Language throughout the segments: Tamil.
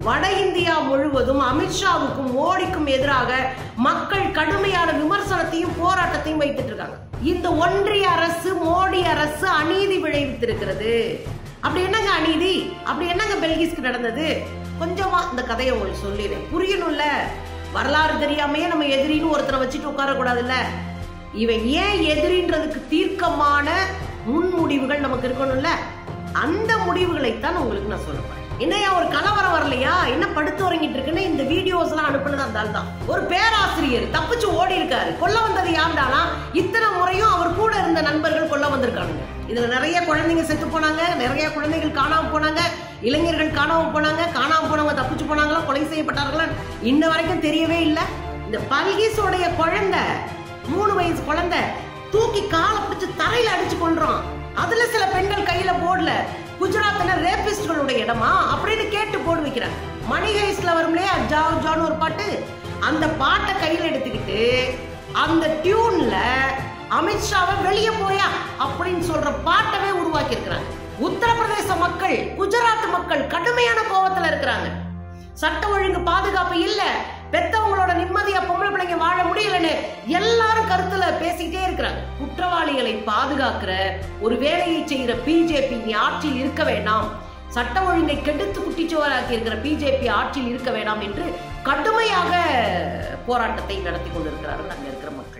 வட இந்தியா முழுவதும் அமித்ஷாவுக்கும் மோடிக்கும் எதிராக மக்கள் கடுமையான விமர்சனத்தையும் போராட்டத்தையும் வைத்துட்டு இருக்காங்க இந்த ஒன்றிய அரசு மோடி அரசு அநீதி விளைவித்திருக்கிறது அப்படி என்னங்க அநீதி அப்படி என்னங்க பெல்கிஸ்க்கு நடந்தது கொஞ்சமா இந்த கதையை உங்களுக்கு சொல்லிடுறேன் புரியணும்ல வரலாறு தெரியாமையே நம்ம எதிரின்னு ஒருத்தரை வச்சுட்டு உட்காரக்கூடாதுல்ல இவன் ஏன் எதிரின்றதுக்கு தீர்க்கமான முன்முடிவுகள் நமக்கு இருக்கணும்ல அந்த முடிவுகளைத்தான் உங்களுக்கு நான் சொல்லுவேன் என்னையா ஒரு கலவரம் வரலையா என்ன படுத்து உறங்கிட்டு இருக்குன்னு இந்த வீடியோஸ் எல்லாம் அனுப்புனது அந்த ஆள் தான் ஒரு பேராசிரியர் தப்பிச்சு ஓடி இருக்காரு கொல்ல வந்தது யாருடானா இத்தனை முறையும் அவர் கூட இருந்த நண்பர்கள் கொல்ல வந்திருக்கானுங்க இதுல நிறைய குழந்தைங்க செத்து போனாங்க நிறைய குழந்தைகள் காணாம போனாங்க இளைஞர்கள் காணாம போனாங்க காணாம போனவங்க தப்பிச்சு போனாங்களா கொலை செய்யப்பட்டார்களா இன்ன வரைக்கும் தெரியவே இல்லை இந்த பல்கீஸோடைய குழந்தை மூணு வயசு குழந்தை தூக்கி காலை பிடிச்சு தரையில அடிச்சு கொள்றான் அதுல சில பெண்கள் கையில போடல குஜராத்ல ரேபிஸ்ட்களுடைய இடமா அப்படின்னு கேட்டு போடு வைக்கிறாங்க மணி ஹைஸ்ல வரும் இல்லையா ஜாவ் ஜான் ஒரு பாட்டு அந்த பாட்டை கையில எடுத்துக்கிட்டு அந்த டியூன்ல அமித்ஷாவை வெளியே போயா அப்படின்னு சொல்ற பாட்டவே உருவாக்கி இருக்கிறாங்க உத்தரப்பிரதேச மக்கள் குஜராத் மக்கள் கடுமையான கோபத்துல இருக்கிறாங்க சட்ட ஒழுங்கு பாதுகாப்பு இல்ல பெத்தவங்களோட நிம்மதியா பொம்பளை பிள்ளைங்க வாழ முடியலன்னு எல்லாரும் கருத்துல பேசிக்கிட்டே இருக்கிறாங்க குற்றவாளிகளை பாதுகாக்கிற ஒரு வேலையை செய்யற பிஜேபி நீ ஆட்சியில் இருக்க வேண்டாம் சட்ட ஒழுங்கை கெடுத்து குட்டிச்சுவராக்கி இருக்கிற பிஜேபி ஆட்சியில் இருக்க வேண்டாம் என்று கடுமையாக போராட்டத்தை நடத்தி கொண்டிருக்கிறார்கள் அங்க இருக்கிற மக்கள்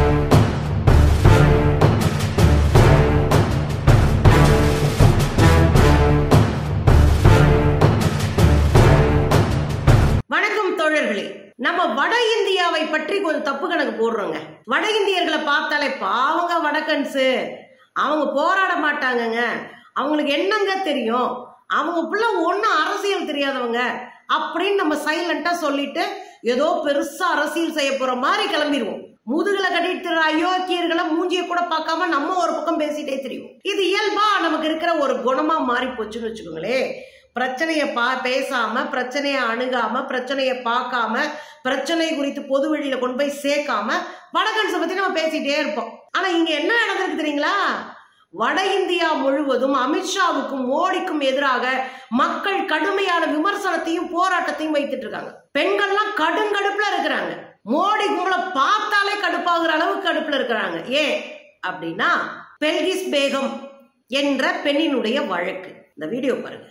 வணக்கம் தோழர்களே நம்ம வட இந்தியாவை பற்றி கொஞ்சம் தப்பு கணக்கு போடுறோங்க வட இந்தியர்களை பார்த்தாலே பாவங்க வடக்கன்ஸு அவங்க போராட மாட்டாங்கங்க அவங்களுக்கு என்னங்க தெரியும் அவங்க புள்ள ஒன்றும் அரசியல் தெரியாதவங்க அப்படின்னு நம்ம சைலண்டா சொல்லிட்டு ஏதோ பெருசா அரசியல் செய்ய போற மாதிரி கிளம்பிடுவோம் முதுகுல கட்டிட்டு திரிற அயோக்கியர்களை மூஞ்சிய கூட பார்க்காம நம்ம ஒரு பக்கம் பேசிட்டே தெரியும் இது இயல்பா நமக்கு இருக்கிற ஒரு குணமா மாறி போச்சுன்னு வச்சுக்கோங்களேன் பிரச்சனையை பா பேசாம பிரச்சனையை அணுகாம பிரச்சனையை பார்க்காம பிரச்சனை குறித்து பொது வெளியில கொண்டு போய் சேர்க்காம வடகன்ஸை பத்தி நம்ம பேசிட்டே இருப்போம் ஆனா இங்க என்ன நடந்திருக்கு தெரியுங்களா வட இந்தியா முழுவதும் அமித்ஷாவுக்கும் மோடிக்கும் எதிராக மக்கள் கடுமையான விமர்சனத்தையும் போராட்டத்தையும் வைத்துட்டு இருக்காங்க பெண்கள்லாம் கடுங்கடுப்புல இருக்கிறாங்க மோடி கும்பலை பார்த்தாலே கடுப்பாகிற அளவுக்கு கடுப்புல இருக்கிறாங்க ஏன் அப்படின்னா பெல்கிஸ் பேகம் என்ற பெண்ணினுடைய வழக்கு இந்த வீடியோ பாருங்க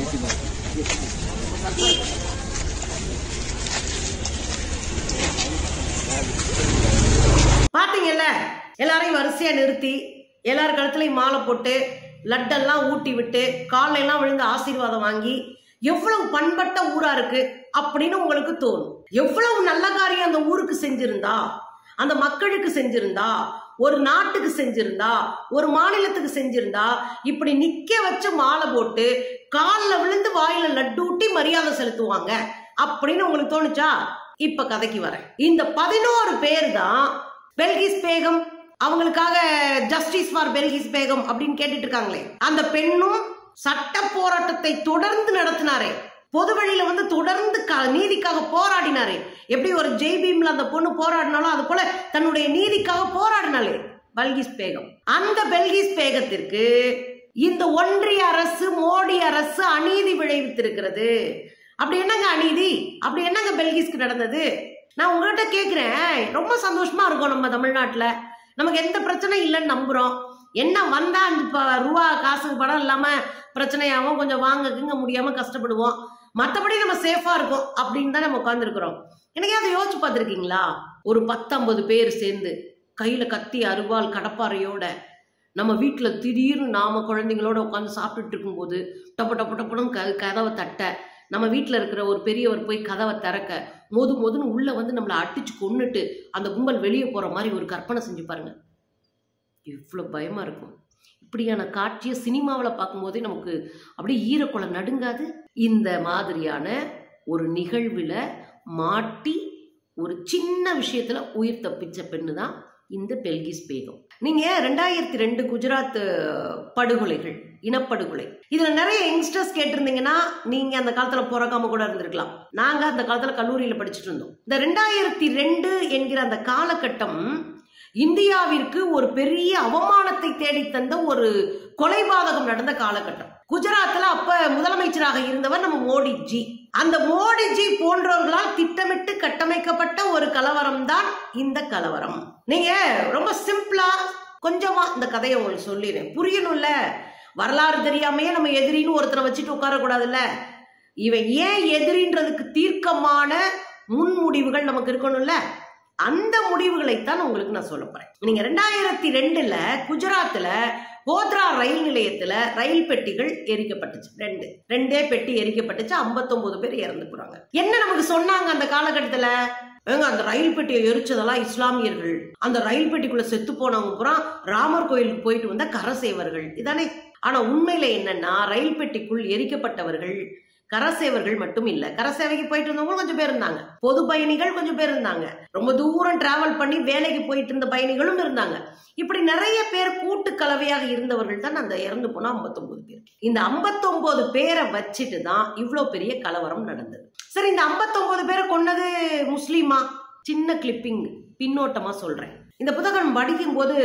பாத்தீங்கல்ல எல்லாரையும் வரிசையா நிறுத்தி எல்லார் கழுத்துலையும் மாலை போட்டு லட்டெல்லாம் ஊட்டி விட்டு கால்ல எல்லாம் விழுந்து ஆசீர்வாதம் வாங்கி எவ்வளவு பண்பட்ட ஊரா இருக்கு அப்படின்னு உங்களுக்கு தோணும் எவ்வளவு நல்ல காரியம் அந்த ஊருக்கு செஞ்சிருந்தா அந்த மக்களுக்கு செஞ்சிருந்தா ஒரு நாட்டுக்கு செஞ்சிருந்தா ஒரு மாநிலத்துக்கு செஞ்சிருந்தா இப்படி நிக்க வச்சு மாலை போட்டு காலில் விழுந்து வாயில லட்டு ஊட்டி மரியாதை செலுத்துவாங்க அப்படின்னு உங்களுக்கு தோணுச்சா இப்ப கதைக்கு வரேன் இந்த பதினோரு பேர் தான் பெல்கிஸ் பேகம் அவங்களுக்காக ஜஸ்டிஸ் ஃபார் பெல்கிஸ் பேகம் அப்படின்னு கேட்டுட்டு இருக்காங்களே அந்த பெண்ணும் சட்ட போராட்டத்தை தொடர்ந்து நடத்தினாரே பொது வழியில வந்து தொடர்ந்து க- நீதிக்காக போராடினாரே எப்படி ஒரு ஜெய் பீம்ல அந்த பொண்ணு போராடினாலும் அது போல தன்னுடைய நீதிக்காக போராடினாலே பல்கிஸ் பேகம் அந்த பெல்கிஸ் பேகத்திற்கு இந்த ஒன்றிய அரசு மோடி அரசு அநீதி விளைவித்திருக்கிறது அப்படி என்னங்க அநீதி அப்படி என்னங்க பெல்கிஸ்க்கு நடந்தது நான் உங்ககிட்ட கேட்குறேன் ரொம்ப சந்தோஷமா இருக்கும் நம்ம தமிழ்நாட்டில் நமக்கு எந்த பிரச்சனையும் இல்லைன்னு நம்புறோம் என்ன வந்தா அஞ்சு ப- ரூபா காசுக்கு படம் இல்லாம பிரச்சனையாகும் கொஞ்சம் வாங்கக்குங்க முடியாம கஷ்டப்படுவோம் மற்றபடி நம்ம சேஃபா இருக்கோம் அப்படின்னு தான் நம்ம உட்காந்துருக்குறோம் எனக்கு அதை யோசிச்சு பார்த்துருக்கீங்களா ஒரு பத்தொன்பது பேர் சேர்ந்து கையில கத்தி அருவாள் கடப்பாறையோட நம்ம வீட்டில் திடீர்னு நாம குழந்தைங்களோட உட்காந்து சாப்பிட்டுட்டு இருக்கும்போது டப்பு டப்பு டப்புன்னு க கதவை தட்ட நம்ம வீட்டில் இருக்கிற ஒரு பெரியவர் போய் கதவை திறக்க மோது மோதுன்னு உள்ள வந்து நம்மளை அடிச்சு கொன்னுட்டு அந்த கும்பல் வெளியே போற மாதிரி ஒரு கற்பனை செஞ்சு பாருங்க இவ்வளோ பயமா இருக்கும் இப்படியான காட்சியை சினிமாவில் பார்க்கும்போதே நமக்கு அப்படியே ஈரக்குலை நடுங்காது இந்த மாதிரியான ஒரு நிகழ்வில் மாட்டி ஒரு சின்ன விஷயத்துல உயிர் தப்பிச்ச பெண்ணு தான் இந்த பெல்கிஸ் பேகம் நீங்க ரெண்டாயிரத்தி ரெண்டு குஜராத் அஹ், படுகொலைகள் இனப்படுகொலை இதுல நிறைய யங்ஸ்டர்ஸ் கேட்டிருந்தீங்கன்னா நீங்க அந்த காலத்துல பிறக்காம கூட இருந்திருக்கலாம் நாங்க அந்த காலத்துல கல்லூரியில படிச்சுட்டு இருந்தோம் இந்த ரெண்டாயிரத்தி ரெண்டு என்கிற அந்த காலகட்டம் இந்தியாவிற்கு ஒரு பெரிய அவமானத்தை தேடித் தந்த ஒரு கொலைபாதகம் நடந்த காலகட்டம் குஜராத்ல அப்ப முதலமைச்சராக இருந்தவர் நம்ம மோடிஜி அந்த மோடிஜி போன்றவர்களால் திட்டமிட்டு கட்டமைக்கப்பட்ட ஒரு கலவரம் தான் இந்த கலவரம் நீங்க ரொம்ப சிம்பிளா கொஞ்சமா இந்த கதையை உங்களுக்கு சொல்லிடுறேன் புரியணும்ல வரலாறு தெரியாமையே நம்ம எதிரின்னு ஒருத்தரை வச்சுட்டு உட்காரக்கூடாதுல்ல இவன் ஏன் எதிரின்றதுக்கு தீர்க்கமான முன்முடிவுகள் நமக்கு இருக்கணும்ல அந்த முடிவுகளைத்தான் உங்களுக்கு நான் சொல்ல போறேன் நீங்க ரெண்டாயிரத்தி ரெண்டுல குஜராத்ல கோத்ரா ரயில் நிலையத்துல ரயில் பெட்டிகள் எரிக்கப்பட்டுச்சு ரெண்டு ரெண்டே பெட்டி எரிக்கப்பட்டுச்சு 59 பேர் இறந்து போறாங்க என்ன நமக்கு சொன்னாங்க அந்த காலகட்டத்துல ஏங்க அந்த ரயில் பெட்டியை எரிச்சதெல்லாம் இஸ்லாமியர்கள் அந்த ரயில் பெட்டிக்குள்ள செத்து போனவங்க பூரா ராமர் கோயிலுக்கு போயிட்டு வந்த கரசேவர்கள் இதானே ஆனா உண்மையில என்னன்னா ரயில் பெட்டிக்குள் எரிக்கப்பட்டவர்கள் கரசேவர்கள் மட்டும் இல்ல கரசேவைக்கு போயிட்டு இருந்தவங்க கொஞ்சம் பேர் இருந்தாங்க பொது பயணிகள் கொஞ்சம் பேர் இருந்தாங்க ரொம்ப தூரம் டிராவல் பண்ணி வேலைக்கு போயிட்டு இருந்த பயணிகளும் இருந்தாங்க இப்படி நிறைய பேர் கூட்டு கலவையாக இருந்தவர்கள் தான் அந்த இறந்து போனா 59 பேர் இந்த 59 பேரை வச்சுட்டு தான் இவ்வளோ பெரிய கலவரம் நடந்தது சரி இந்த 59 பேரை கொன்னது முஸ்லீமா சின்ன கிளிப்பிங் பின்னோட்டமா சொல்றேன் இந்த புத்தகம் படிக்கும் போது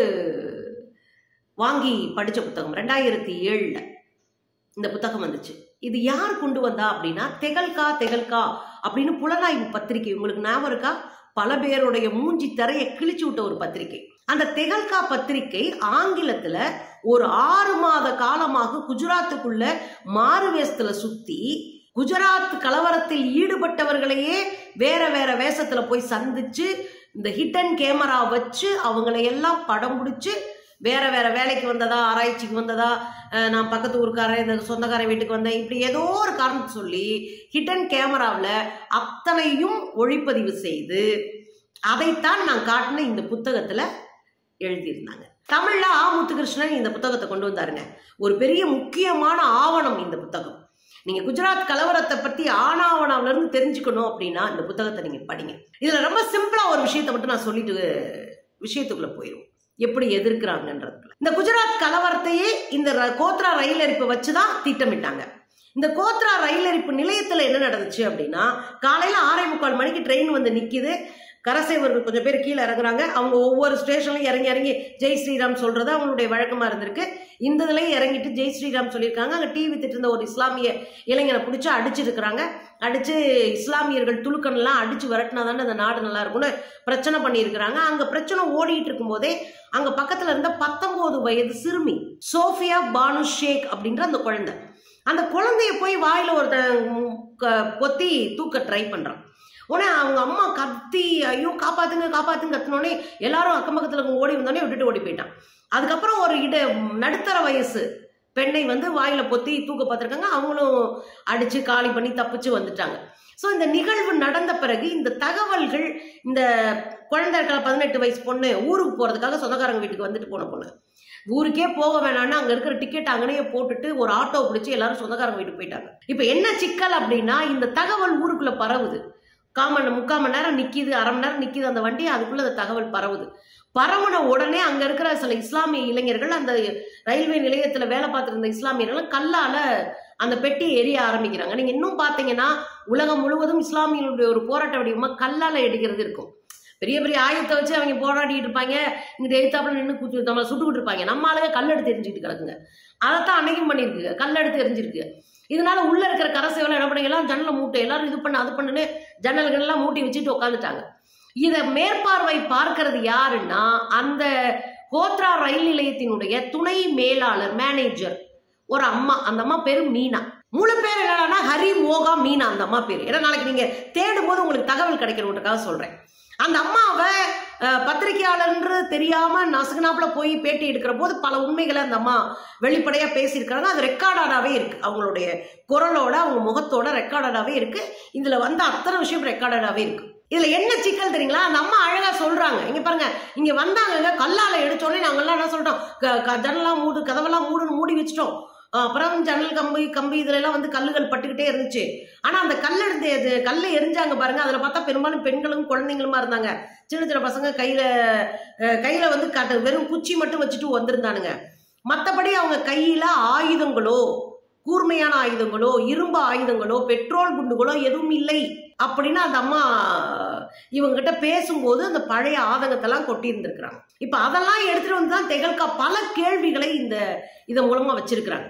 வாங்கி படிச்ச புத்தகம் ரெண்டாயிரத்தி ஏழுல இந்த புத்தகம் வந்துச்சு இது யார் கொண்டு வந்தா அப்படின்னா தெகல்கா தெகல்கா அப்படின்னு புலனாய்வு பத்திரிகை உங்களுக்கு ஞாபகம் இருக்கா பல பேருடைய மூஞ்சி தரையை கிழிச்சு விட்ட ஒரு பத்திரிகை அந்த தெகல்கா பத்திரிகை ஆங்கிலத்துல ஒரு ஆறு மாத காலமாக குஜராத்துக்குள்ள மாறு வேஷத்துல சுத்தி குஜராத் கலவரத்தில் ஈடுபட்டவர்களையே வேற வேற வேஷத்துல போய் சந்திச்சு இந்த ஹிட்டன் கேமரா வச்சு அவங்களை எல்லாம் படம் பிடிச்சு வேற வேற வேலைக்கு வந்ததா ஆராய்ச்சிக்கு வந்ததா அஹ் நான் பக்கத்து ஊருக்காரன் இந்த சொந்தக்காரன் வீட்டுக்கு வந்தேன் இப்படி ஏதோ ஒரு காரணத்தை சொல்லி ஹிடன் கேமராவில் அத்தனையும் ஒளிப்பதிவு செய்து அதைத்தான் நான் காட்டின இந்த புத்தகத்துல எழுதியிருந்தாங்க தமிழ்ல ஆ முத்துகிருஷ்ணன் இந்த புத்தகத்தை கொண்டு வந்தாருங்க ஒரு பெரிய முக்கியமான ஆவணம் இந்த புத்தகம் நீங்க குஜராத் கலவரத்தை பத்தி ஆனாவணாவில இருந்து தெரிஞ்சுக்கணும் அப்படின்னா இந்த புத்தகத்தை நீங்க படிங்க இதுல ரொம்ப சிம்பிளா ஒரு விஷயத்தை மட்டும் நான் சொல்லிட்டு விஷயத்துக்குள்ள போயிடும் எப்படி எதிர்க்கிறாங்கன்றதுல இந்த குஜராத் கலவரத்தையே இந்த ர- கோத்ரா ரயில் எரிப்பை வச்சுதான் திட்டமிட்டாங்க இந்த கோத்ரா ரயில் எரிப்பு நிலையத்துல என்ன நடந்துச்சு அப்படின்னா காலையில ஆறே முக்கால் மணிக்கு ட்ரெயின் வந்து நிக்குது கரசேவர்கள் கொஞ்சம் பேர் கீழே இறங்குறாங்க அவங்க ஒவ்வொரு ஸ்டேஷன்லையும் இறங்கி இறங்கி ஜெய் ஸ்ரீராம் சொல்றது அவங்களுடைய வழக்கமா இருந்திருக்கு இந்த இதுலயும் இறங்கிட்டு ஜெய் ஸ்ரீராம் சொல்லியிருக்காங்க அங்க டிவி வித்துட்டு இருந்த ஒரு இஸ்லாமிய இளைஞனை பிடிச்சி அடிச்சிருக்கிறாங்க அடிச்சு இஸ்லாமியர்கள் துலுக்கன்லாம் அடிச்சு விரட்டினா தானே அந்த நாடு நல்லா இருக்கும்னு பிரச்சனை பண்ணியிருக்கிறாங்க அங்க பிரச்சனை ஓடிட்டு இருக்கும்போதே அங்க பக்கத்துல இருந்த பத்தொன்பது வயது சிறுமி சோஃபியா பானு ஷேக் அப்படின்ற அந்த குழந்தை அந்த குழந்தைய போய் வாயில ஒருத்தன் ம், க- பொத்தி தூக்க ட்ரை பண்றான் உடனே அவங்க அம்மா கத்தி ஐயோ காப்பாத்துங்க காப்பாத்துங்க கத்தினோடனே எல்லாரும் அக்கம் பக்கத்துல இருக்கவங்க ஓடி வந்தோடனே விட்டுட்டு ஓடி போயிட்டான் அதுக்கப்புறம் ஒரு இட நடுத்தர வயசு பெண்ணை வந்து வாயில பொத்தி தூக்க பார்த்துருக்காங்க அவங்களும் அடிச்சு காலி பண்ணி தப்பிச்சு வந்துட்டாங்க ஸோ இந்த நிகழ்வு நடந்த பிறகு இந்த தகவல்கள் இந்த குழந்தை இருக்கிற பதினெட்டு வயசு பொண்ணு ஊருக்கு போறதுக்காக சொந்தக்காரங்க வீட்டுக்கு வந்துட்டு போன பொண்ணு ஊருக்கே போக வேணாம்னு அங்க இருக்கிற டிக்கெட் அங்கனையே போட்டுட்டு ஒரு ஆட்டோ பிடிச்சி எல்லாரும் சொந்தக்காரங்க வீட்டுக்கு போயிட்டாங்க இப்போ என்ன சிக்கல் அப்படின்னா இந்த தகவல் ஊருக்குள்ள பரவுது காமன் முக்கால் மணி நேரம் நிக்கிது அரை மணி நேரம் நிக்கிது அந்த வண்டி அதுக்குள்ள அந்த தகவல் பரவுது பரவுன உடனே அங்க இருக்கிற சில இஸ்லாமிய இளைஞர்கள் அந்த ரயில்வே நிலையத்துல வேலை பார்த்துருந்த இஸ்லாமியர்கள் கல்லால அந்த பெட்டியை எரிய ஆரம்பிக்கிறாங்க நீங்க இன்னும் பாத்தீங்கன்னா உலகம் முழுவதும் இஸ்லாமியர்களுடைய ஒரு போராட்ட வடிவமா கல்லால எடுக்கிறது இருக்கும் பெரிய பெரிய ஆயுதத்தை வச்சு அவங்க போராடிட்டு இருப்பாங்க இங்கிட்ட எழுத்தாப்புல நின்று குத்து நம்மளை சுட்டுக்கிட்டு இருப்பாங்க நம்ம ஆளுங்க கல் எடுத்து எரிஞ்சுக்கிட்டு கிடக்குங்க அதைத்தான் அன்னைக்கும் பண்ணியிருக்கு கல் எடுத்து எரிஞ்சிருக்கு இதனால உள்ள இருக்கிற கரசேவெல்லாம் என்ன பண்ணீங்க எல்லாம் ஜன்னலை மூட்டை எல்லாரும் இது பண்ணு அது பண்ணுன்னு ஜன்னல்கள் எல்லாம் மூட்டி வச்சுட்டு உட்காந்துட்டாங்க இதை மேற்பார்வை பார்க்கிறது யாருன்னா அந்த கோத்ரா ரயில் நிலையத்தினுடைய துணை மேலாளர் மேனேஜர் ஒரு அம்மா அந்த அம்மா பேரு மீனா முழு பேர் என்னன்னா ஹரி மோகா மீனா அந்த அம்மா பேர் ஏன்னா நாளைக்கு நீங்க தேடும் போது உங்களுக்கு தகவல் கிடைக்கணுன்றக்காக சொல்றேன் அந்த அம்மாவை அஹ், பத்திரிகையாளர்ன்று தெரியாம நசுகுனாப்புல போய் பேட்டி எடுக்கிற போது பல உண்மைகளை அந்த அம்மா வெளிப்படையா பேசியிருக்கிறாங்க அது ரெக்கார்டாவே இருக்கு அவங்களுடைய குரலோட அவங்க முகத்தோட ரெக்கார்டாவே இருக்கு இதுல வந்த அத்தனை விஷயம் ரெக்கார்டாவே இருக்கு இதுல என்ன சிக்கல் தெரியுங்களா அந்த அம்மா அழகா சொல்றாங்க இங்க பாருங்க இங்க வந்தாங்க கல்லால எடுத்தோடனே நாங்கெல்லாம் என்ன சொல்றோம் க- க- ஜன்னலாம் மூடு கதவெல்லாம் மூடுன்னு மூடி வச்சிட்டோம் அஹ் அப்புறம் ஜன்னல் கம்பி கம்பி இதுல எல்லாம் வந்து கல்லுகள் பட்டுக்கிட்டே இருந்துச்சு ஆனா அந்த கல் எடுத்து இது கல்லை எரிஞ்சாங்க பாருங்க அதுல பார்த்தா பெரும்பாலும் பெண்களும் குழந்தைங்களுமா இருந்தாங்க சின்ன சின்ன பசங்க கையில அஹ் கையில வந்து கட்ட வெறும் குச்சி மட்டும் வச்சுட்டு வந்திருந்தானுங்க மத்தபடி அவங்க கையில ஆயுதங்களோ கூர்மையான ஆயுதங்களோ இரும்பு ஆயுதங்களோ பெட்ரோல் குண்டுகளோ எதுவும் இல்லை அப்படின்னு அந்த அம்மா இவங்ககிட்ட பேசும்போது அந்த பழைய ஆதங்கத்தெல்லாம் கொட்டி இருந்திருக்கிறாங்க இப்ப அதெல்லாம் எடுத்துட்டு வந்து தான் தெகல்கா பல கேள்விகளை இந்த இதன் மூலமா வச்சிருக்கிறாங்க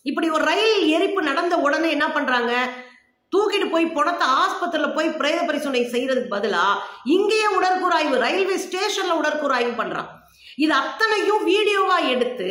இப்படி ஒரு ரயில் எரிப்பு நடந்த உடனே என்ன பண்றாங்க தூக்கிட்டு போய் பணத்தை ஆஸ்பத்திரியில போய் பிரேத பரிசோதனை செய்யறதுக்கு பதிலா இங்கேயே உடற்கூறாய்வு ரயில்வே ஸ்டேஷன்ல உடற்கூறாய்வு பண்றான் இது அத்தனையும் வீடியோவா எடுத்து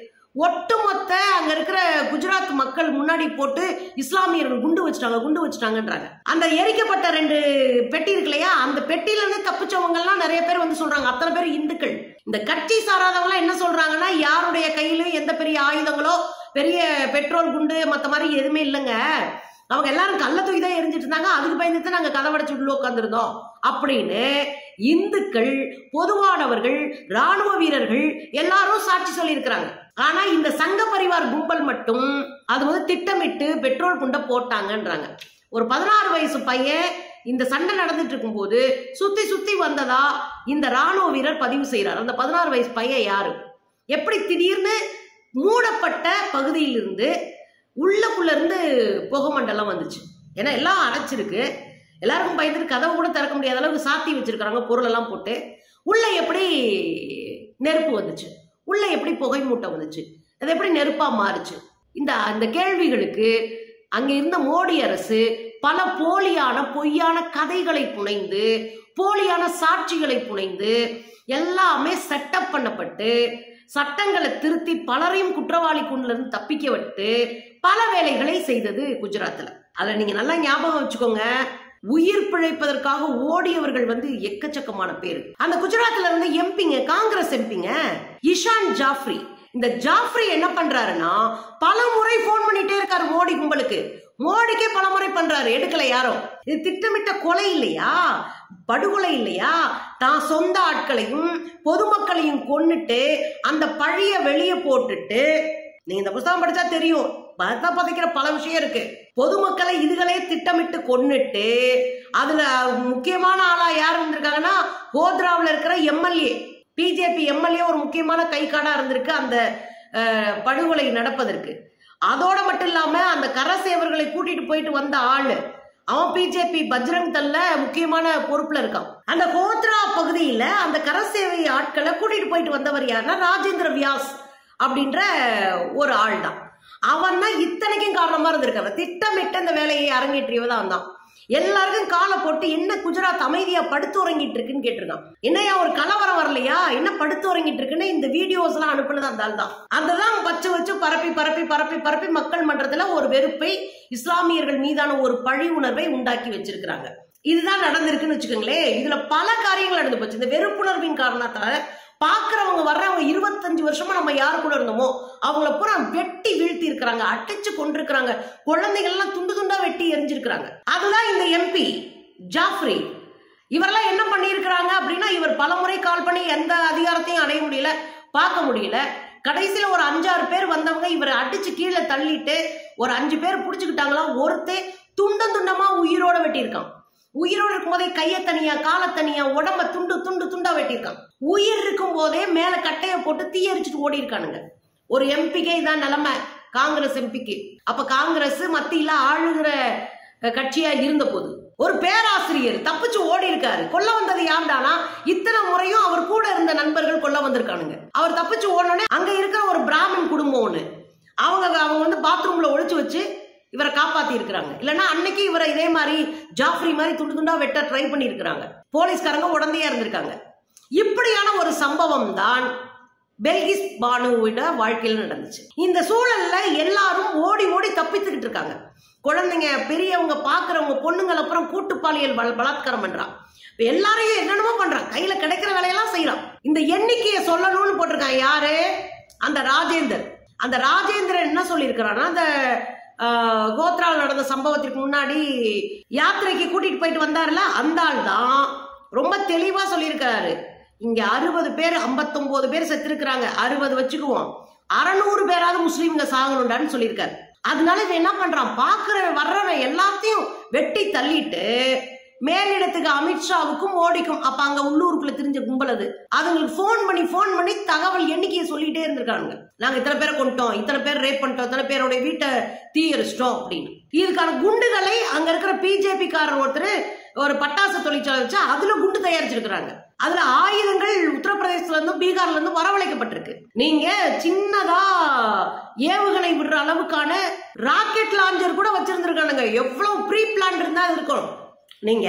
ஒட்டுமொத்த அங்க இருக்கிற குஜராத் மக்கள் முன்னாடி போட்டு இஸ்லாமியர்கள் குண்டு வச்சுட்டாங்க குண்டு வச்சுட்டாங்கன்றாங்க அந்த எரிக்கப்பட்ட ரெண்டு பெட்டி இருக்கு இல்லையா அந்த பெட்டியில இருந்து தப்பிச்சவங்க எல்லாம் நிறைய பேர் வந்து சொல்றாங்க அத்தனை பேர் இந்துக்கள் இந்த கட்சி சாராதவங்க என்ன சொல்றாங்கன்னா யாருடைய கையிலும் எந்த பெரிய ஆயுதங்களோ பெரிய பெட்ரோல் குண்டு மத்த மாதிரி எதுவுமே இல்லைங்க அவங்க எல்லாரும் கள்ள தூக்கி தான் எரிஞ்சிட்டு இருந்தாங்க அதுக்கு பயந்துட்டு நாங்க கதவடைச்சு உள்ள உட்காந்துருந்தோம் அப்படின்னு இந்துக்கள் பொதுவானவர்கள் ராணுவ வீரர்கள் எல்லாரும் சாட்சி சொல்லியிருக்கிறாங்க ஆனா இந்த சங்க பரிவார் கும்பல் மட்டும் அது வந்து திட்டமிட்டு பெட்ரோல் குண்டை போட்டாங்கன்றாங்க ஒரு பதினாறு வயசு பையன் இந்த சண்டை நடந்துட்டு இருக்கும்போது சுத்தி சுத்தி வந்ததா இந்த ராணுவ வீரர் பதிவு செய்யறார் அந்த பதினாறு வயசு பையன் யாரு எப்படி திடீர்னு மூடப்பட்ட பகுதியிலிருந்து உள்ளக்குள்ள இருந்து புகை மண்டலம் வந்துச்சு ஏன்னா எல்லாம் அடைச்சிருக்கு எல்லாருக்கும் பயந்துட்டு கதவை கூட திறக்க முடியாத அளவுக்கு சாத்தி வச்சிருக்காங்க பொருள் எல்லாம் போட்டு உள்ள எப்படி நெருப்பு வந்துச்சு உள்ள எப்படி புகை மூட்டை வந்துச்சு அது எப்படி நெருப்பா மாறுச்சு இந்த அந்த கேள்விகளுக்கு அங்க இருந்த மோடி அரசு பல போலியான பொய்யான கதைகளை புனைந்து போலியான சாட்சிகளை புனைந்து எல்லாமே செட்டப் பண்ணப்பட்டு சட்டங்களை திருத்தி பலரையும் குற்றவாளி இருந்து தப்பிக்க விட்டு பல வேலைகளை செய்தது குஜராத்ல அதுல நீங்க நல்லா ஞாபகம் வச்சுக்கோங்க உயிர் பிழைப்பதற்காக ஓடியவர்கள் வந்து எக்கச்சக்கமான பேர் அந்த குஜராத்ல இருந்து எம்பிங்க காங்கிரஸ் எம்பிங்க இஷான் ஜாஃப்ரி இந்த ஜாஃப்ரி என்ன பண்றாருன்னா பல முறை போன் பண்ணிட்டே இருக்காரு மோடி கும்பலுக்கு மோடிக்கே பல முறை பண்றாரு எடுக்கல யாரும் இது திட்டமிட்ட கொலை இல்லையா படுகொலை இல்லையா தான் சொந்த ஆட்களையும் பொதுமக்களையும் கொன்னுட்டு அந்த பழிய வெளியே போட்டுட்டு நீங்க இந்த புத்தகம் படிச்சா தெரியும் பத்த பதைக்கிற பல விஷயம் இருக்கு பொதுமக்களை இதுகளே திட்டமிட்டு கொன்னுட்டு அதுல முக்கியமான ஆளா யார் இருந்திருக்காங்கன்னா கோத்ராவில் இருக்கிற எம்எல்ஏ பிஜேபி எம்எல்ஏ ஒரு முக்கியமான கை காடா இருந்திருக்கு அந்த அஹ், படுகொலை நடப்பதற்கு அதோட மட்டும் இல்லாம அந்த கரசேவர்களை கூட்டிட்டு போயிட்டு வந்த ஆளு அவன் பிஜேபி பஜ்ரங் தல்ல முக்கியமான பொறுப்புல இருக்கான் அந்த கோத்ரா பகுதியில அந்த கரசேவை ஆட்களை கூட்டிட்டு போயிட்டு வந்தவர் யாருன்னா ராஜேந்திர வியாஸ் அப்படின்ற ஒரு ஆள் தான் அவன் தான் இத்தனைக்கும் காரணமா இருந்திருக்கான் திட்டமிட்ட இந்த வேலையை அரங்கேற்றியவதான் தான் எல்லாருக்கும் காலை போட்டு என்ன குஜராத் அமைதியா படுத்து உறங்கிட்டு இருக்குன்னு கேட்டிருக்கான் என்னையா ஒரு கலவரம் வரலையா என்ன படுத்து உறங்கிட்டு இருக்குன்னு இந்த வீடியோஸ் எல்லாம் அனுப்புனது அந்த ஆள் தான் அதுதான் வச்சு வச்சு பரப்பி பரப்பி பரப்பி பரப்பி மக்கள் மன்றத்துல ஒரு வெறுப்பை இஸ்லாமியர்கள் மீதான ஒரு பழி உணர்வை உண்டாக்கி வச்சிருக்கிறாங்க இதுதான் நடந்திருக்குன்னு வச்சுக்கோங்களேன் இதுல பல காரியங்கள் நடந்து போச்சு இந்த வெறுப்புணர்வின் காரணத்தால பாக்குறவங்க வர்றவங்க இருபத்தஞ்சு வருஷமா நம்ம யாரு கூட இருந்தோமோ அவங்கள பூரா வெட்டி வீழ்த்தி இருக்கிறாங்க அடிச்சு கொண்டிருக்கிறாங்க குழந்தைகள் எல்லாம் துண்டு துண்டா வெட்டி எரிஞ்சிருக்கிறாங்க அதுதான் இந்த எம்பி ஜாஃப்ரி இவரெல்லாம் என்ன பண்ணியிருக்கிறாங்க அப்படின்னா இவர் பலமுறை கால் பண்ணி எந்த அதிகாரத்தையும் அடைய முடியல பார்க்க முடியல கடைசியில ஒரு அஞ்சாறு பேர் வந்தவங்க இவரை அடிச்சு கீழே தள்ளிட்டு ஒரு அஞ்சு பேர் புடிச்சுக்கிட்டாங்களா ஒருத்தன் துண்டம் துண்டமா உயிரோட வெட்டியிருக்கான் உயிரோடு இருக்கும் போதே கைய தனியா காலை தனியா உடம்ப துண்டு துண்டு துண்டா வெட்டியிருக்கான் உயிர் இருக்கும் போதே மேல கட்டைய போட்டு தீயரிச்சுட்டு ஓடி இருக்கானுங்க ஒரு எம்பிக்கே இதான் நிலைமை காங்கிரஸ் எம்பிக்கு அப்ப காங்கிரஸ் மத்தியில ஆளுகிற அஹ், கட்சியா இருந்த போது ஒரு பேராசிரியர் தப்பிச்சு ஓடி இருக்காரு கொல்ல வந்தது யாருடானா இத்தனை முறையும் அவர் கூட இருந்த நண்பர்கள் கொல்ல வந்திருக்கானுங்க அவர் தப்பிச்சு ஓடனே அங்க இருக்கிற ஒரு பிராமன் குடும்பம் ஒண்ணு அவங்க அவங்க வந்து பாத்ரூம்ல ஒளிச்சு வச்சு இவரை காப்பாத்தி இருக்கிறாங்க இல்லைன்னா அன்னைக்கு இவரை இதே மாதிரி ஜாஃப்ரி மாதிரி துண்டு துண்டா வெட்ட ட்ரை பண்ணி இருக்கிறாங்க போலீஸ்காரங்க உடந்தையா இருந்திருக்காங்க இப்படியான ஒரு சம்பவம் தான் பெல்கிஸ் பானுவிட வாழ்க்கையில் நடந்துச்சு இந்த சூழல்ல எல்லாரும் ஓடி ஓடி தப்பித்துக்கிட்டு இருக்காங்க குழந்தைங்க பெரியவங்க பாக்குறவங்க பொண்ணுங்கள் அப்புறம் கூட்டு பாலியல் பல- பலாத்காரம் பண்றான் இப்ப எல்லாரையும் என்னென்னமோ பண்றான் கையில கிடைக்கிற வேலையெல்லாம் செய்யறான் இந்த எண்ணிக்கையை சொல்லணும்னு போட்டிருக்கான் யாரு அந்த ராஜேந்தர் அந்த ராஜேந்திரன் என்ன சொல்லியிருக்கிறான்னா அந்த ஆஹ், கோத்ரால நடந்த சம்பவத்திற்கு முன்னாடி யாத்திரைக்கு கூட்டிட்டு போயிட்டு வந்தாருல அந்த ஆள் தான் ரொம்ப தெளிவா சொல்லியிருக்கிறாரு இங்க அறுபது பேர் 59 பேர் செத்துருக்கிறாங்க அறுபது வச்சுக்குவோம் அறநூறு பேராவது முஸ்லீம்ங்க சாகணும்டான்னு சொல்லியிருக்காரு அதனால இவன் என்ன பண்றான் பாக்குறவன் வர்றவன் எல்லாத்தையும் வெட்டி தள்ளிட்டு மேலிடத்துக்கு அமித்ஷாவுக்கும் மோடிக்கும் அப்ப அங்க உள்ளூருக்குள்ள தெரிஞ்ச கும்பல் அது அதுங்களுக்கு ஃபோன் பண்ணி ஃபோன் பண்ணி தகவல் எண்ணிக்கையை சொல்லிட்டே இருந்திருக்காங்க நாங்க இத்தனை பேரை கொண்டோம் இத்தனை பேர் ரேப் பண்ணிட்டோம் இத்தனை பேரோட வீட்டை தீ எரிச்சிட்டோம் அப்படின்னு இதுக்கான குண்டுகளை அங்க இருக்கிற பிஜேபி காரர் ஒருத்தர் ஒரு பட்டாசு தொழிற்சாலை வச்சு அதுல குண்டு தயாரிச்சிருக்கிறாங்க அதுல ஆயுதங்கள் உத்தரப்பிரதேசத்துல இருந்தும் பீகார்ல இருந்தும் வரவழைக்கப்பட்டிருக்கு நீங்க சின்னதா ஏவுகணை விடுற அளவுக்கான ராக்கெட் லாஞ்சர் கூட வச்சிருந்திருக்கானுங்க எவ்வளவு ப்ரீ பிளான் இருந்தா அது இருக்கும் நீங்க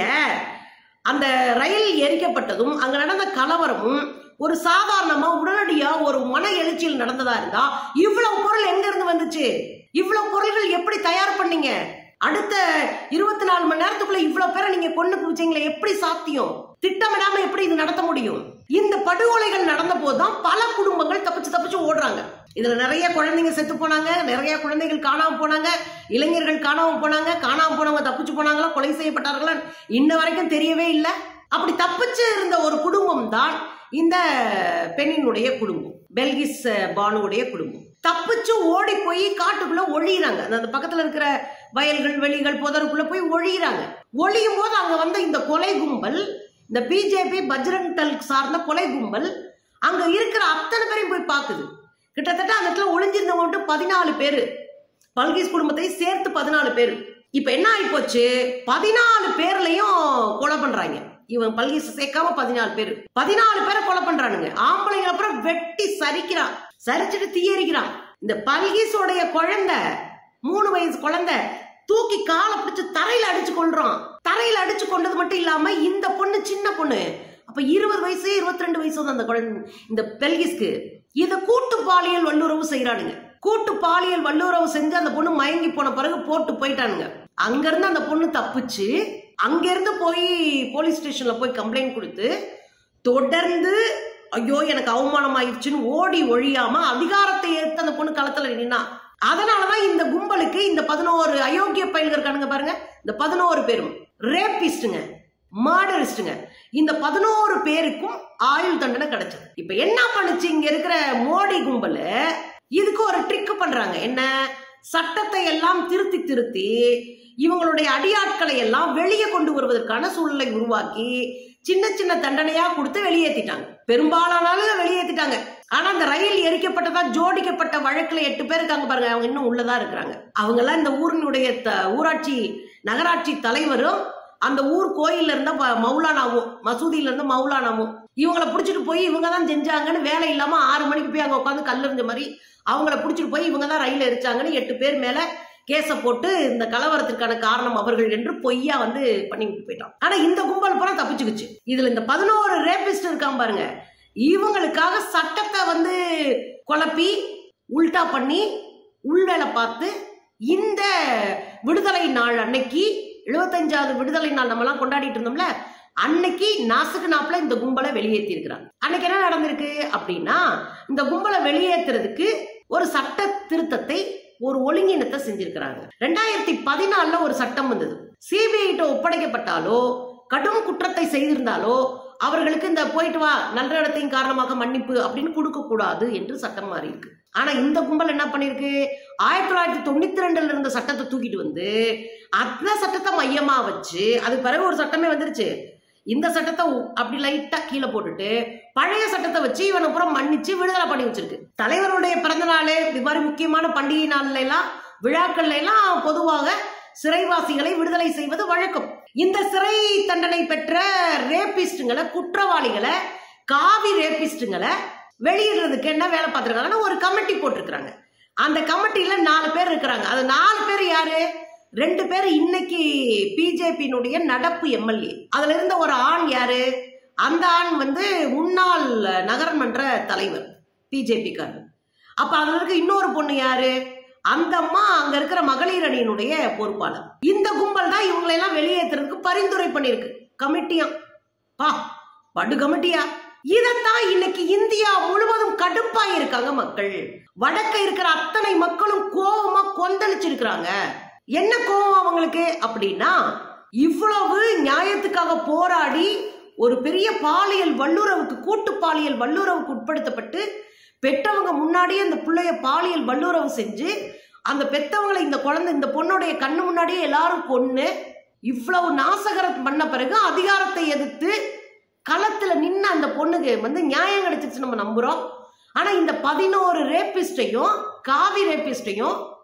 அந்த ரயில் எரிக்கப்பட்டதும் அங்க நடந்த கலவரமும் ஒரு சாதாரணமா உடனடியா ஒரு மன எழுச்சியில் நடந்ததா இருந்தா இவ்வளவு பொருள் எங்க இருந்து வந்துச்சு இவ்வளவு பொருள்கள் எப்படி தயார் பண்ணீங்க அடுத்த இருபத்தி நாலு மணி நேரத்துக்குள்ள இவ்வளவு பேரை நீங்க கொண்டு குவிச்சீங்களே எப்படி சாத்தியம் திட்டமிடாம எப்படி இது நடத்த முடியும் இந்த படுகொலைகள் நடந்த போதுதான் பல குடும்பங்கள் தப்பிச்சு தப்பிச்சு ஓடுறாங்க இதுல நிறைய குழந்தைங்க செத்து போனாங்க நிறைய குழந்தைகள் காணாம போனாங்க இளைஞர்கள் காணாம போனாங்க காணாம போனவங்க தப்பிச்சு போனாங்களா கொலை செய்யப்பட்டார்களா இன்ன வரைக்கும் தெரியவே இல்லை அப்படி தப்பிச்சு இருந்த ஒரு குடும்பம் தான் இந்த பெண்ணினுடைய குடும்பம் பெல்கிஸ் பானுவுடைய குடும்பம் தப்பிச்சு ஓடி போய் காட்டுக்குள்ள ஒழியிறாங்க அந்த பக்கத்துல இருக்கிற வயல்கள் வெளிகள் புதருக்குள்ள போய் ஒழியிறாங்க ஒழியும் போது அங்க வந்த இந்த கொலை கும்பல் இந்த பிஜேபி பஜ்ரங் தல் சார்ந்த கொலை கும்பல் அங்க இருக்கிற அத்தனை பேரையும் போய் பாக்குது கிட்டத்தட்ட அந்த இடத்துல ஒளிஞ்சிருந்தவங்க மட்டும் பதினாலு பேரு பல்கீஸ் குடும்பத்தை சேர்த்து பதினாலு பேர் இப்ப என்ன ஆகி போச்சு பதினாலு பேர்லயும் கொலை பண்றாங்க இவன் பல்கீஸ் சேர்க்காம பதினாலு பேர் பதினாலு பேரை கொலை பண்றானுங்க ஆம்பளைங்க அப்புறம் வெட்டி சரிக்கிறான் சரிச்சுட்டு தீயரிக்கிறான் இந்த பல்கீஸோடைய குழந்தை மூணு வயசு குழந்தை தூக்கி காலை பிடிச்சு தரையில அடிச்சு கொள்றான் தரையில அடிச்சு கொண்டது மட்டும் இல்லாம இந்த பொண்ணு சின்ன பொண்ணு அப்ப இருபது வயசு இருபத்தி ரெண்டு வயசு தான் அந்த குழந்தை இந்த பெல்கிஸ்க்கு இத கூட்டு பாலியல் வல்லுறவு செய்யறானுங்க கூட்டு பாலியல் வல்லுறவு செஞ்சு அந்த பொண்ணு மயங்கி போன பிறகு போட்டு போயிட்டானுங்க அங்க இருந்து அந்த பொண்ணு தப்பிச்சு அங்க இருந்து போய் போலீஸ் ஸ்டேஷன்ல போய் கம்ப்ளைண்ட் கொடுத்து தொடர்ந்து ஐயோ எனக்கு அவமானம் ஆயிடுச்சுன்னு ஓடி ஒழியாம அதிகாரத்தை ஏற்று அந்த பொண்ணு களத்துல நின்னா அதனாலதான் இந்த கும்பலுக்கு இந்த பதினோரு அயோக்கிய பயில்கள் இருக்கானுங்க பாருங்க இந்த பதினோரு பேரும் ரேபிஸ்டுங்க மர்டரிஸ்டுங்க இந்த பதினோரு பேருக்கும் ஆயுள் தண்டனை கிடைச்சது இப்ப என்ன பண்ணுச்சு இங்க இருக்கிற மோடி கும்பல் இதுக்கு ஒரு ட்ரிக் பண்றாங்க என்ன சட்டத்தை எல்லாம் திருத்தி திருத்தி இவங்களுடைய அடியாட்களை எல்லாம் வெளியே கொண்டு வருவதற்கான சூழலை உருவாக்கி சின்ன சின்ன தண்டனையா கொடுத்து வெளியேற்றிட்டாங்க பெரும்பாலானாலும் வெளியேற்றிட்டாங்க ஆனா அந்த ரயில் எரிக்கப்பட்டதா ஜோடிக்கப்பட்ட வழக்குல எட்டு பேர் இருக்காங்க பாருங்க அவங்க இன்னும் உள்ளதா இருக்கிறாங்க அவங்க எல்லாம் இந்த ஊரினுடைய த- ஊராட்சி நகராட்சி தலைவரும் அந்த ஊர் கோயில்ல இருந்த ப- மௌலானாவும் மசூதியில இருந்த மௌலானாவும் இவங்கள பிடிச்சிட்டு போய் இவங்க தான் செஞ்சாங்கன்னு வேலை இல்லாம ஆறு மணிக்கு போய் அங்க உட்காந்து கல்லெறிஞ்ச மாதிரி அவங்கள பிடிச்சிட்டு போய் இவங்க தான் ரயில் எரிச்சாங்கன்னு எட்டு பேர் மேல கேஸை போட்டு இந்த கலவரத்திற்கான காரணம் அவர்கள் என்று பொய்யா வந்து பண்ணி விட்டு போயிட்டான் ஆனா இந்த கும்பல் பூரா தப்பிச்சுக்குச்சு இதுல இந்த பதினோரு ரேபிஸ்ட் இருக்கான் பாருங்க இவங்களுக்காக சட்டத்தை வந்து குழப்பி உல்டா பண்ணி உள்வேலை பார்த்து இந்த விடுதலை நாள் அன்னைக்கு எழுபத்தஞ்சாவது விடுதலை நாள் நம்மலாம் கொண்டாடிட்டு இருந்தோம்ல அன்னைக்கு நாசுக்கு நாப்புல இந்த கும்பலை வெளியேற்றி இருக்கிறாங்க அன்னைக்கு என்ன நடந்திருக்கு அப்படின்னா இந்த கும்பலை வெளியேற்றுறதுக்கு ஒரு சட்ட திருத்தத்தை ஒரு ஒழுங்கினத்தை செஞ்சிருக்கிறாங்க ரெண்டாயிரத்தி பதினாலுல ஒரு சட்டம் வந்தது சிபிஐ கிட்ட ஒப்படைக்கப்பட்டாலோ கடும் குற்றத்தை செய்திருந்தாலோ அவர்களுக்கு இந்த போயிட்டு வா நல்ல இடத்தையும் காரணமாக மன்னிப்பு அப்படின்னு கொடுக்க கூடாது என்று சட்டம் மாறி இருக்கு ஆனா இந்த கும்பல் என்ன பண்ணிருக்கு ஆயிரத்தி தொள்ளாயிரத்தி தொண்ணூத்தி ரெண்டுல இருந்த சட்டத்தை தூக்கிட்டு வந்து அந்த சட்டத்தை மையமா வச்சு அதுக்கு பிறகு ஒரு சட்டமே வந்துருச்சு இந்த சட்டத்தை உ- அப்படி லைட்டா கீழே போட்டுட்டு பழைய சட்டத்தை வச்சு இவனை புறம் மன்னிச்சு விடுதலை பண்ணி வச்சிருக்கு தலைவருடைய பிறந்த நாள் இது மாதிரி முக்கியமான பண்டிகை நாள்ல எல்லாம் விழாக்கள்ல எல்லாம் பொதுவாக சிறைவாசிகளை விடுதலை செய்வது வழக்கம் இந்த சிறை தண்டனை பெற்ற ரேபிஸ்டுங்களை குற்றவாளிகளை காவி ரேபிஸ்டுங்களை வெளியிடுறதுக்கு என்ன வேலை பார்த்துருக்காங்கன்னா ஒரு கமிட்டி போட்டிருக்கிறாங்க அந்த கமிட்டியில நாலு பேர் இருக்கிறாங்க அது நாலு பேர் யாரு ரெண்டு பேர் இன்னைக்கு பிஜேபியினுடைய நடப்பு எம்எல்ஏ அதுல இருந்த ஒரு ஆண் யாரு அந்த ஆண் வந்து முன்னாள் நகரமன்ற தலைவர் பிஜேபிக்காரர் அப்ப அதுல இருக்க இன்னொரு பொண்ணு யாரு அந்த அம்மா அங்க இருக்கிற மகளிர் அணியினுடைய பொறுப்பாளர் இந்த கும்பல் தான் இவங்களை எல்லாம் வெளியேற்றுறதுக்கு பரிந்துரை பண்ணிருக்கு கமிட்டியா பா படு கமிட்டியா இதத்தான் இன்னைக்கு இந்தியா முழுவதும் கடுப்பாய் இருக்காங்க மக்கள் வடக்க இருக்கிற அத்தனை மக்களும் கோவமா கொந்தளிச்சிருக்கிறாங்க என்ன கோவம் அவங்களுக்கு அப்படின்னா இவ்வளவு நியாயத்துக்காக போராடி ஒரு பெரிய பாலியல் வல்லுறவுக்கு கூட்டு பாலியல் வல்லுறவுக்கு உட்படுத்தப்பட்டு பெற்றவங்க முன்னாடியே அந்த பிள்ளைய பாலியல் வல்லுறவு செஞ்சு அந்த பெத்தவங்களை இந்த குழந்தை இந்த பொண்ணுடைய கண்ணு முன்னாடியே எல்லாரும் கொன்னு இவ்வளவு நாசகரம் பண்ண பிறகு அதிகாரத்தை எதிர்த்து களத்துல நின்ன அந்த பொண்ணுக்கு வந்து நியாயம் கிடைச்சிருச்சு நம்ம நம்புறோம் ஆனா இந்த பதினோரு ரேபிஸ்டையும் காவி ரேபிஸ்டையும்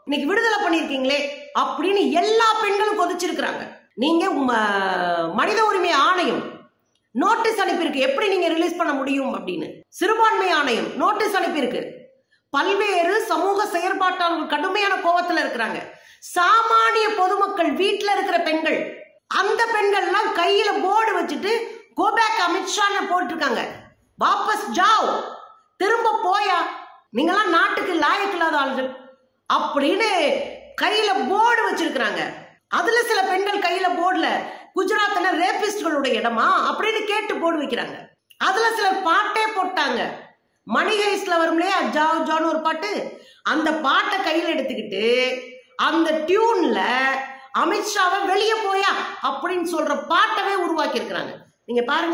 இன்னைக்கு விடுதலை பண்ணிருக்கீங்களே அப்படின்னு எல்லா பெண்களும் கொதிச்சிருக்கிறாங்க நீங்க ம- மனித உரிமை ஆணையம் நோட்டீஸ் அனுப்பியிருக்கு எப்படி நீங்க ரிலீஸ் பண்ண முடியும் அப்படின்னு சிறுபான்மை ஆணையம் நோட்டீஸ் அனுப்பியிருக்கு பல்வேறு சமூக செயற்பாட்டாளர்கள் கடுமையான கோபத்துல இருக்கிறாங்க சாமானிய பொதுமக்கள் வீட்டுல இருக்கிற பெண்கள் அந்த பெண்கள்லாம் கையில போர்டு வச்சுட்டு கோபேக் அமித்ஷான்னு போட்டிருக்காங்க வாபஸ் ஜாவ் திரும்ப போயா நீங்களாம் நாட்டுக்கு லாயக்கில்லாத ஆள்கள் அப்படின்னு கையில போர்டு வச்சிருக்கிறாங்க அதுல சில பெண்கள் கையில போர்டுல குஜராத்ல ரேபிஸ்ட்களுடைய இடமா அப்படின்னு கேட்டு போர்டு வைக்கிறாங்க அதுல சிலர் பாட்டே போட்டாங்க மணி ஹைஸ்ல வரும் இல்லையா ஜாவ் ஜான்னு ஒரு பாட்டு அந்த பாட்டை கையில எடுத்துக்கிட்டு அந்த டியூன்ல அமித்ஷாவை வெளியே போயா அப்படின்னு சொல்ற பாட்டவே உருவாக்கி இருக்கிறாங்க நீங்க பாருங்க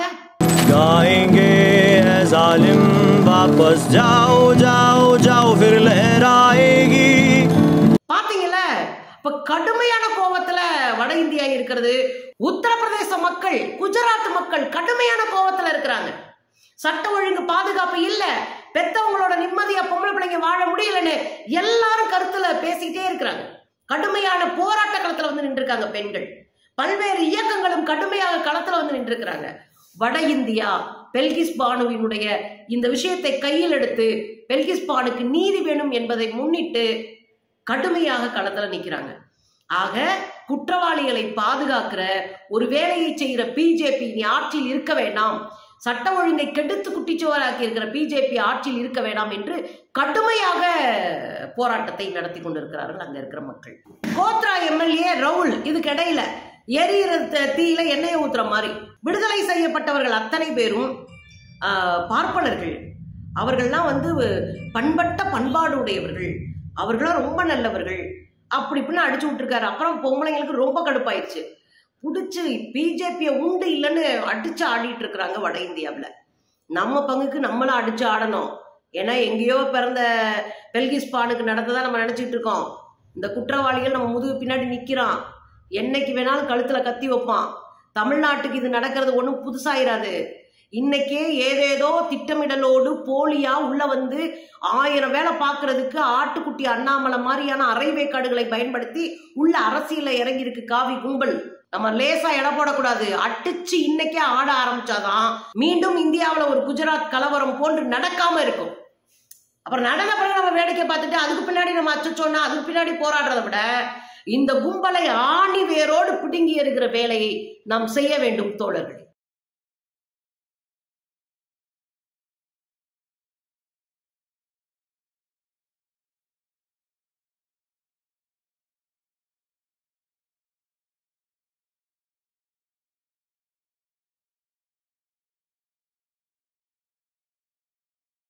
गाएंगे है जालिम वापस जाओ जाओ जाओ फिर लहराएगी பாத்தீங்கல்ல இப்ப கடுமையான கோபத்துல வட இந்தியா இருக்கிறது உத்தரப்பிரதேச மக்கள் குஜராத் மக்கள் கடுமையான கோபத்துல இருக்கிறாங்க சட்ட ஒழுங்கு பாதுகாப்பு இல்ல பெத்தவங்களோட நிம்மதியா பொம்பளை பிள்ளைங்க வாழ முடியலன்னு எல்லாரும் கருத்துல பேசிட்டே இருக்கிறாங்க கடுமையான போராட்ட களத்துல வந்து நின்றுருக்காங்க பெண்கள் பல்வேறு இயக்கங்களும் கடுமையாக களத்துல வந்து நின்றுருக்கிறாங்க வட இந்தியா பெல்கிஸ் பானுவினுடைய இந்த விஷயத்தை கையில் எடுத்து பெல்கிஸ் பானுக்கு நீதி வேணும் என்பதை முன்னிட்டு கடுமையாக களத்துல நிக்கிறாங்க ஆக குற்றவாளிகளை பாதுகாக்கிற ஒரு வேலையை செய்கிற பிஜேபி நீ ஆட்சியில் இருக்க வேண்டாம் சட்ட ஒழுங்கை கெடுத்து குட்டிச்சுவராக்கி இருக்கிற பிஜேபி ஆட்சியில் இருக்க வேண்டாம் என்று கடுமையாக போராட்டத்தை நடத்தி கொண்டிருக்கிறார்கள் அங்க இருக்கிற மக்கள் கோத்ரா எம்எல்ஏ ரவுல் இதுக்கு இடையில எரியிற த- தீயில எண்ணெயை ஊத்துற மாதிரி விடுதலை செய்யப்பட்டவர்கள் அத்தனை பேரும் ஆஹ், பார்ப்பனர்கள் அவர்கள்லாம் வந்து பண்பட்ட பண்பாடு உடையவர்கள் அவர்களாம் ரொம்ப நல்லவர்கள் அப்படி இப்படின்னு அடிச்சு விட்டுருக்காரு அப்புறம் பொம்பளைங்களுக்கு ரொம்ப கடுப்பாயிருச்சு பிடிச்சி பிஜேபியை உண்டு இல்லைன்னு அடிச்சு ஆடிட்டு இருக்கிறாங்க வட இந்தியாவில் நம்ம பங்குக்கு நம்மளும் அடிச்சு ஆடணும் ஏன்னா எங்கேயோ பிறந்த பெல்கிஸ் பானுக்கு நடந்ததா நம்ம நினைச்சிட்டு இருக்கோம் இந்த குற்றவாளிகள் நம்ம முதுகு பின்னாடி நிக்கிறான் என்னைக்கு வேணாலும் கழுத்துல கத்தி வைப்பான் தமிழ்நாட்டுக்கு இது நடக்கிறது ஒன்றும் புதுசாயிராது இன்னைக்கே ஏதேதோ திட்டமிடலோடு போலியா உள்ள வந்து ஆயிரம் வேலை பார்க்கறதுக்கு ஆட்டுக்குட்டி அண்ணாமலை மாதிரியான அரைவேக்காடுகளை பயன்படுத்தி உள்ள அரசியல இறங்கி இருக்கு காவி கும்பல் நம்ம லேசா எடை போடக்கூடாது அடிச்சு இன்னைக்கே ஆட ஆரம்பிச்சாதான் மீண்டும் இந்தியாவுல ஒரு குஜராத் கலவரம் போன்று நடக்காம இருக்கும் அப்புறம் நடந்த பிறகு நம்ம வேடிக்கை பார்த்துட்டு அதுக்கு பின்னாடி நம்ம அச்சச்சோன்னா அதுக்கு பின்னாடி போராடுறதை விட இந்த கும்பலை ஆணி வேரோடு பிடுங்கி இருக்கிற வேலையை நாம் செய்ய வேண்டும் தோழர்கள்